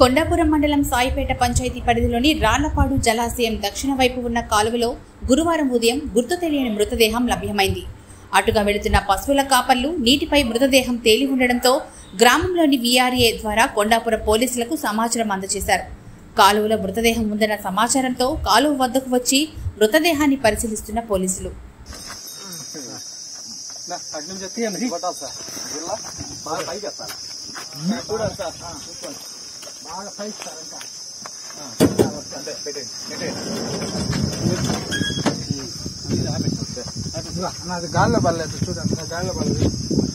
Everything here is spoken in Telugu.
కొండాపురం మండలం సాయిపేట పంచాయతీ పరిధిలోని రాళ్లపాడు జలాశయం దక్షిణ వైపు ఉన్న కాలువలో గురువారం ఉదయం గుర్తు తెలియని మృతదేహం లభ్యమైంది అటుగా వెళుతున్న పశువుల కాపర్లు నీటిపై మృతదేహం తేలి ఉండడంతో గ్రామంలోని వీఆర్ఏ ద్వారా కొండాపురం పోలీసులకు సమాచారం అందజేశారు కాలువలో మృతదేహం ఉందన్న సమాచారంతో కాలువ వద్దకు వచ్చి మృతదేహాన్ని పరిశీలిస్తున్న పోలీసులు అటు నుంచి తీయండి కొట్టాలి సార్ ఇలా బాగా పైకి ఎత్తాలి చూడండి సార్ చూసుకోండి బాగా పైకి సార్ ఇంకా అంటే పెట్టండి పెట్టండి నాది గాల్లో పడలేదు చూడండి నా గాల్లో పడలేదు